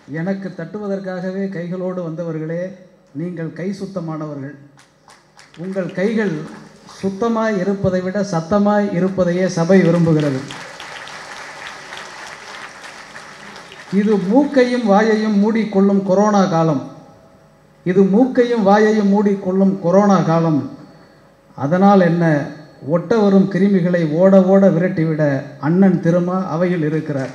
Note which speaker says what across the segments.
Speaker 1: எனக்கு தட்டுவதற்காகவே கைகளோடு வந்தவர்களே நீங்கள் கை சுத்தமானவர்கள் உங்கள் கைகள் சுத்தமாய் இருப்பதை விட சத்தமாய் இருப்பதையே சபை விரும்புகிறது இது மூக்கையும் வாயையும் மூடிக்கொள்ளும் கொரோனா காலம் இது மூக்கையும் வாயையும் மூடிக்கொள்ளும் கொரோனா காலம் அதனால் என்ன ஒட்ட வரும் கிருமிகளை ஓட ஓட விரட்டிவிட அண்ணன் திருமா அவையில் இருக்கிறார்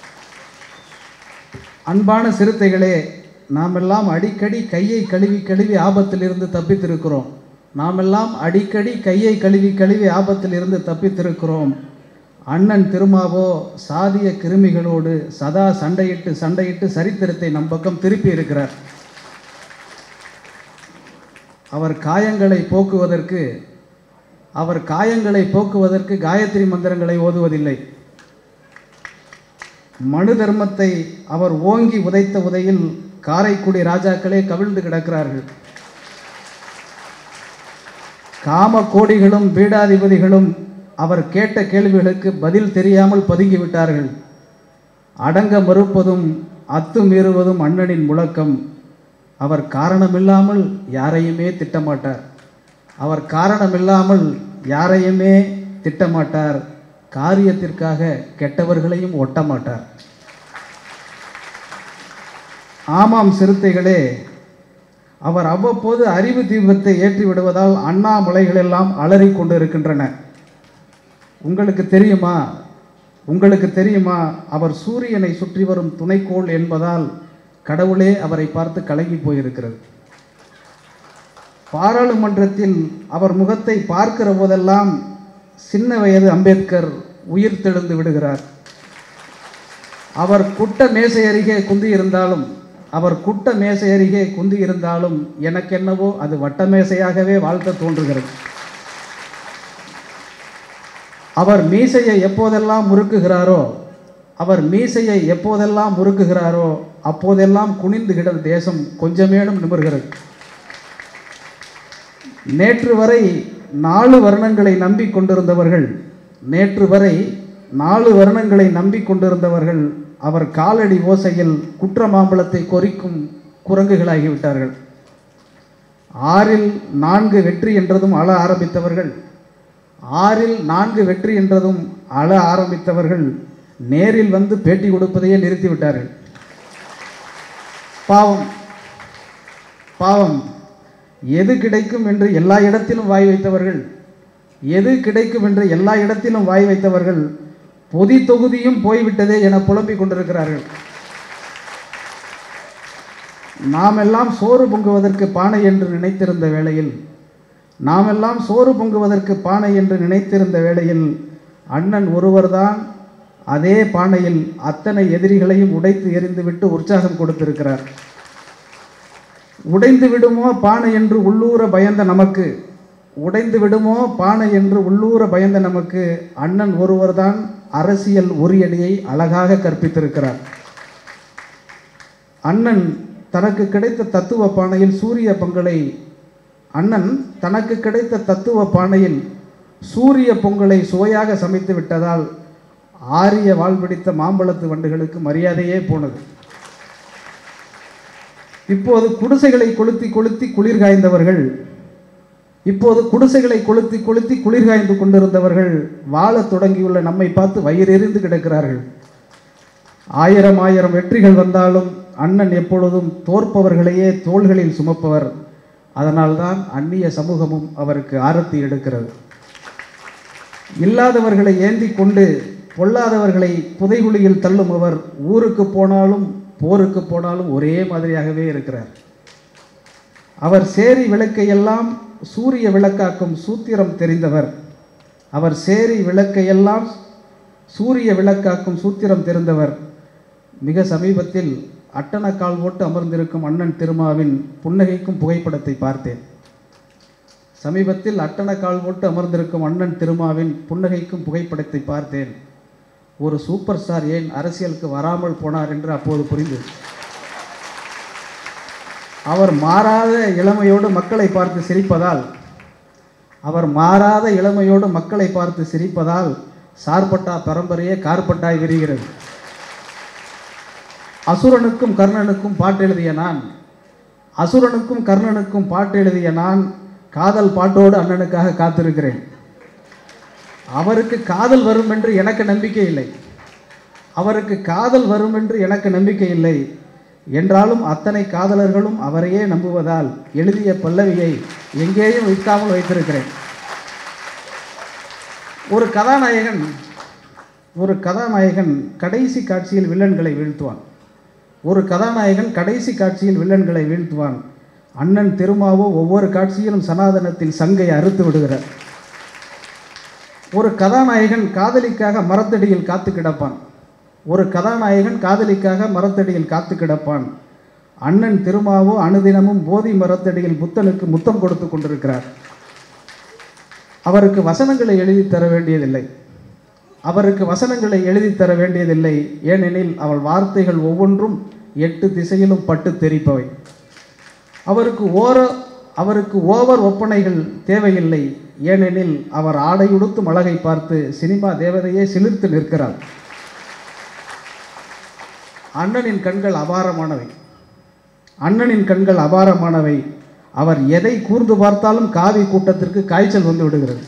Speaker 1: அன்பான சிறுத்தைகளே நாமெல்லாம் அடிக்கடி கையை கழுவி கழுவி ஆபத்திலிருந்து தப்பித்திருக்கிறோம் நாமெல்லாம் அடிக்கடி கையை கழுவி கழுவி ஆபத்திலிருந்து தப்பித்திருக்கிறோம் அண்ணன் திருமாவோ சாதிய கிருமிகளோடு சதா சண்டையிட்டு சண்டையிட்டு சரித்திரத்தை நம் பக்கம் திருப்பி இருக்கிறார் அவர் காயங்களை போக்குவதற்கு அவர் காயங்களை போக்குவதற்கு காயத்ரி மந்திரங்களை ஓதுவதில்லை மனு தர்மத்தை அவர் ஓங்கி உதைத்த உதையில் காரைக்குடி ராஜாக்களே கவிழ்ந்து கிடக்கிறார்கள் காம கோடிகளும் பீடாதிபதிகளும் அவர் கேட்ட கேள்விகளுக்கு பதில் தெரியாமல் பதுங்கிவிட்டார்கள் அடங்க மறுப்பதும் அத்துமீறுவதும் அண்ணனின் முழக்கம் அவர் காரணமில்லாமல் யாரையுமே திட்டமாட்டார் அவர் காரணமில்லாமல் யாரையுமே திட்டமாட்டார் காரியத்திற்காக கெட்டவர்களையும் ஒட்டமாட்டார் ஆமாம் சிறுத்தைகளே அவர் அவ்வப்போது அறிவு தீபத்தை ஏற்றி விடுவதால் அண்ணாமலைகள் எல்லாம் அலறிக் கொண்டு இருக்கின்றன உங்களுக்கு தெரியுமா உங்களுக்கு தெரியுமா அவர் சூரியனை சுற்றி வரும் துணைக்கோள் என்பதால் கடவுளே அவரை பார்த்து கலங்கி போயிருக்கிறது பாராளுமன்றத்தில் அவர் முகத்தை பார்க்கிற போதெல்லாம் சின்ன வயது அம்பேத்கர் உயிர் தெழுந்து விடுகிறார் அவர் குட்ட மேசை அருகே குந்தி இருந்தாலும் அவர் குட்ட மேசை அருகே குந்தி இருந்தாலும் எனக்கென்னவோ அது வட்ட மேசையாகவே வாழ்த்த தோன்றுகிறது அவர் மீசையை எப்போதெல்லாம் முறுக்குகிறாரோ அவர் மீசையை எப்போதெல்லாம் முறுக்குகிறாரோ அப்போதெல்லாம் குனிந்து கிடந்த தேசம் கொஞ்சமேனும் நிமிர்கிறது நேற்று வரை நாலு வருணங்களை நம்பிக் கொண்டிருந்தவர்கள் நேற்று வரை நாலு வருணங்களை நம்பிக் கொண்டிருந்தவர்கள் அவர் காலடி ஓசையில் குற்ற மாம்பழத்தை கொறிக்கும் குரங்குகளாகிவிட்டார்கள் ஆறில் நான்கு வெற்றி என்றதும் அழ ஆரம்பித்தவர்கள் ஆறில் நான்கு வெற்றி என்றதும் அழ ஆரம்பித்தவர்கள் நேரில் வந்து பேட்டி கொடுப்பதையே நிறுத்திவிட்டார்கள் பாவம் பாவம் எது கிடைக்கும் என்று எல்லா இடத்திலும் வாய் வைத்தவர்கள் எது கிடைக்கும் என்று எல்லா இடத்திலும் வாய் வைத்தவர்கள் பொதி தொகுதியும் போய்விட்டதே என புலம்பிக் கொண்டிருக்கிறார்கள் நாம் எல்லாம் சோறு பொங்குவதற்கு பானை என்று நினைத்திருந்த வேளையில் நாமெல்லாம் சோறு பொங்குவதற்கு பானை என்று நினைத்திருந்த வேளையில் அண்ணன் ஒருவர்தான் அதே பானையில் அத்தனை எதிரிகளையும் உடைத்து எறிந்துவிட்டு உற்சாகம் கொடுத்திருக்கிறார் உடைந்து விடுமோ பானை என்று உள்ளூர பயந்த நமக்கு உடைந்து விடுமோ பானை என்று உள்ளூர பயந்த நமக்கு அண்ணன் ஒருவர்தான் அரசியல் உரியடியை அழகாக கற்பித்திருக்கிறார் அண்ணன் தனக்கு கிடைத்த தத்துவ பானையில் சூரிய பொங்கலை அண்ணன் தனக்கு கிடைத்த தத்துவ பானையில் சூரிய பொங்கலை சுவையாக சமைத்து விட்டதால் ஆரிய வாழ்பிடித்த மாம்பழத்து வண்டுகளுக்கு மரியாதையே போனது இப்போது குடிசைகளை கொளுத்தி கொளுத்தி குளிர் காய்ந்தவர்கள் இப்போது குடிசைகளை கொளுத்தி கொளுத்தி குளிர் காய்ந்து கொண்டிருந்தவர்கள் வாழத் தொடங்கியுள்ள நம்மை பார்த்து வயிறெறிந்து கிடக்கிறார்கள் ஆயிரம் ஆயிரம் வெற்றிகள் வந்தாலும் அண்ணன் எப்பொழுதும் தோற்பவர்களையே தோள்களில் சுமப்பவர் அதனால்தான் அந்நிய சமூகமும் அவருக்கு ஆரத்தி எடுக்கிறது இல்லாதவர்களை ஏந்தி கொண்டு பொல்லாதவர்களை புதைகுழியில் தள்ளும் அவர் ஊருக்கு போனாலும் போருக்கு போனாலும் ஒரே மாதிரியாகவே இருக்கிறார் அவர் சேரி விளக்கையெல்லாம் சூரிய விளக்காக்கும் சூத்திரம் தெரிந்தவர் அவர் சேரி விளக்கையெல்லாம் சூரிய விளக்காக்கும் சூத்திரம் தெரிந்தவர் மிக சமீபத்தில் அட்டனக்கால் போட்டு அமர்ந்திருக்கும் அண்ணன் திருமாவின் புன்னகைக்கும் புகைப்படத்தை பார்த்தேன் சமீபத்தில் அட்டனக்கால் போட்டு அமர்ந்திருக்கும் அண்ணன் திருமாவின் புன்னகைக்கும் புகைப்படத்தை பார்த்தேன் ஒரு சூப்பர் ஸ்டார் ஏன் அரசியலுக்கு வராமல் போனார் என்று அப்போது புரிந்தது அவர் மாறாத இளமையோடு மக்களை பார்த்து சிரிப்பதால் அவர் மாறாத இளமையோடு மக்களை பார்த்து சிரிப்பதால் சார்பட்டா பரம்பரையே கார்பட்டாய் விரிகிறது அசுரனுக்கும் கர்ணனுக்கும் பாட்டு எழுதிய நான் அசுரனுக்கும் கர்ணனுக்கும் பாட்டு எழுதிய நான் காதல் பாட்டோடு அண்ணனுக்காக காத்திருக்கிறேன் அவருக்கு காதல் வரும் என்று எனக்கு நம்பிக்கை இல்லை அவருக்கு காதல் வரும் என்று எனக்கு நம்பிக்கை இல்லை என்றாலும் அத்தனை காதலர்களும் அவரையே நம்புவதால் எழுதிய பல்லவியை எங்கேயும் விற்காமல் வைத்திருக்கிறேன் ஒரு கதாநாயகன் ஒரு கதாநாயகன் கடைசி காட்சியில் வில்லன்களை வீழ்த்துவான் ஒரு கதாநாயகன் கடைசி காட்சியில் வில்லன்களை வீழ்த்துவான் அண்ணன் திருமாவோ ஒவ்வொரு காட்சியிலும் சனாதனத்தின் சங்கை அறுத்து விடுகிறார் ஒரு கதாநாயகன் காதலிக்காக மரத்தடியில் காத்து கிடப்பான் ஒரு கதாநாயகன் காதலிக்காக மரத்தடியில் காத்து கிடப்பான் அண்ணன் திருமாவோ அனுதினமும் போதி மரத்தடியில் புத்தனுக்கு முத்தம் கொடுத்து கொண்டிருக்கிறார் அவருக்கு வசனங்களை எழுதி தர வேண்டியதில்லை அவருக்கு வசனங்களை எழுதி தர வேண்டியதில்லை ஏனெனில் அவள் வார்த்தைகள் ஒவ்வொன்றும் எட்டு திசையிலும் பட்டு தெரிப்பவை அவருக்கு ஓர அவருக்கு ஓவர் ஒப்பனைகள் தேவையில்லை ஏனெனில் அவர் ஆடையுடுத்தும் அழகை பார்த்து சினிமா தேவதையே சிலிர்த்து நிற்கிறார் அண்ணனின் கண்கள் அபாரமானவை அண்ணனின் கண்கள் அபாரமானவை அவர் எதை கூர்ந்து பார்த்தாலும் காவி கூட்டத்திற்கு காய்ச்சல் வந்து விடுகிறது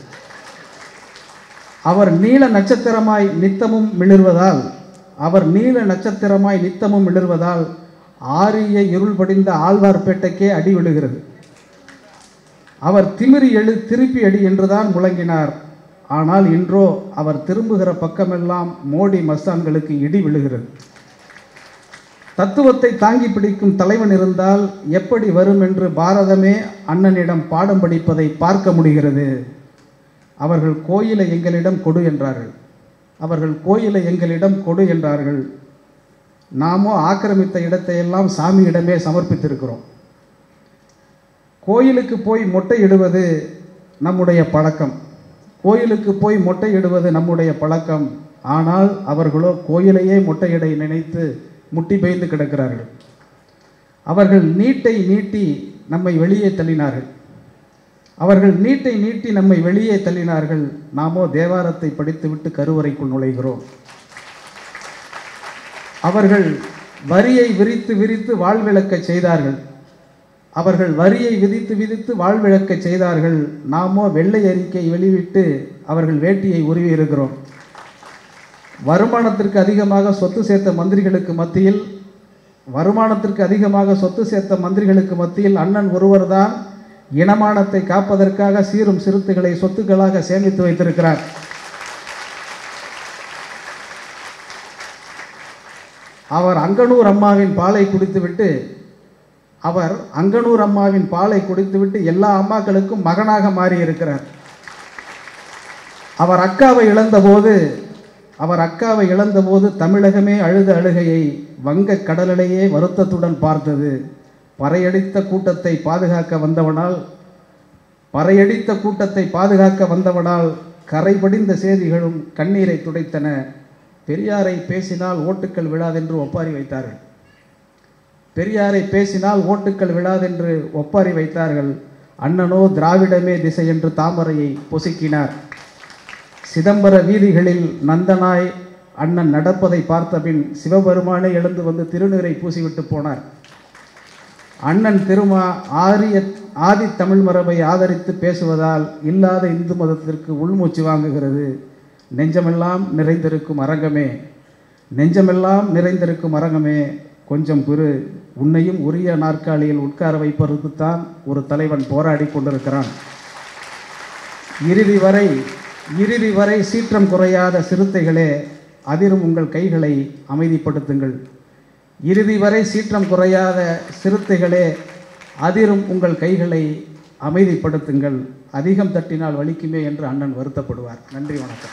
Speaker 1: அவர் நீல நட்சத்திரமாய் நித்தமும் மிளிர்வதால் அவர் நீல நட்சத்திரமாய் நித்தமும் மிளிர்வதால் ஆரிய இருள் படிந்த ஆழ்வார்பேட்டைக்கே அடி விழுகிறது அவர் திமிரி எழு திருப்பி அடி என்றுதான் முழங்கினார் ஆனால் இன்றோ அவர் திரும்புகிற பக்கமெல்லாம் மோடி மஸ்தான்களுக்கு இடி விழுகிறது தத்துவத்தை தாங்கி பிடிக்கும் தலைவன் இருந்தால் எப்படி வரும் என்று பாரதமே அண்ணனிடம் பாடம் படிப்பதை பார்க்க முடிகிறது அவர்கள் கோயிலை எங்களிடம் கொடு என்றார்கள் அவர்கள் கோயிலை எங்களிடம் கொடு என்றார்கள் நாமோ ஆக்கிரமித்த இடத்தையெல்லாம் சாமியிடமே சமர்ப்பித்திருக்கிறோம் கோயிலுக்கு போய் மொட்டை இடுவது நம்முடைய பழக்கம் கோயிலுக்கு போய் மொட்டை இடுவது நம்முடைய பழக்கம் ஆனால் அவர்களோ கோயிலையே மொட்டையிடை நினைத்து முட்டி பெய்ந்து கிடக்கிறார்கள் அவர்கள் நீட்டை நீட்டி நம்மை வெளியே தள்ளினார்கள் அவர்கள் நீட்டை நீட்டி நம்மை வெளியே தள்ளினார்கள் நாமோ தேவாரத்தை படித்துவிட்டு கருவறைக்குள் நுழைகிறோம் அவர்கள் வரியை விரித்து விரித்து வாழ்விளக்கச் செய்தார்கள் அவர்கள் வரியை விதித்து விதித்து வாழ்விழக்கச் செய்தார்கள் நாமோ வெள்ளை அறிக்கை வெளியிட்டு அவர்கள் வேட்டியை உருவி இருக்கிறோம் வருமானத்திற்கு அதிகமாக சொத்து சேர்த்த மந்திரிகளுக்கு மத்தியில் வருமானத்திற்கு அதிகமாக சொத்து சேர்த்த மந்திரிகளுக்கு மத்தியில் அண்ணன் ஒருவர்தான் இனமானத்தை காப்பதற்காக சீரும் சிறுத்தைகளை சொத்துக்களாக சேமித்து வைத்திருக்கிறார் அவர் அங்கனூர் அம்மாவின் பாலை குடித்துவிட்டு அவர் அங்கனூர் அம்மாவின் பாலை குடித்துவிட்டு எல்லா அம்மாக்களுக்கும் மகனாக மாறி இருக்கிறார் அவர் அக்காவை இழந்தபோது அவர் அக்காவை இழந்தபோது தமிழகமே அழுத அழுகையை வங்கக் கடலிலேயே வருத்தத்துடன் பார்த்தது பறையடித்த கூட்டத்தை பாதுகாக்க வந்தவனால் பறையடித்த கூட்டத்தை பாதுகாக்க வந்தவனால் கரைபடிந்த செய்திகளும் கண்ணீரை துடைத்தன பெரியாரை பேசினால் ஓட்டுக்கள் விழாதென்று ஒப்பாரி வைத்தார்கள் பெரியாரை பேசினால் ஓட்டுக்கள் விழாதென்று ஒப்பாரி வைத்தார்கள் அண்ணனோ திராவிடமே திசை என்று தாமரையை பொசுக்கினார் சிதம்பர வீதிகளில் நந்தனாய் அண்ணன் நடப்பதை பார்த்தபின் சிவபெருமானே எழுந்து வந்து திருநீரை பூசிவிட்டு போனார் அண்ணன் திருமா ஆரிய ஆதி தமிழ் மரபை ஆதரித்து பேசுவதால் இல்லாத இந்து மதத்திற்கு உள்மூச்சு வாங்குகிறது நெஞ்சமெல்லாம் நிறைந்திருக்கும் அரங்கமே நெஞ்சமெல்லாம் நிறைந்திருக்கும் அரங்கமே கொஞ்சம் பிறு உன்னையும் உரிய நாற்காலியில் உட்கார வைப்பதற்குத்தான் ஒரு தலைவன் போராடி கொண்டிருக்கிறான் இறுதி வரை இறுதி வரை சீற்றம் குறையாத சிறுத்தைகளே அதிரும் உங்கள் கைகளை அமைதிப்படுத்துங்கள் இறுதி வரை சீற்றம் குறையாத சிறுத்தைகளே அதிரும் உங்கள் கைகளை அமைதிப்படுத்துங்கள் அதிகம் தட்டினால் வலிக்குமே என்று அண்ணன் வருத்தப்படுவார் நன்றி வணக்கம்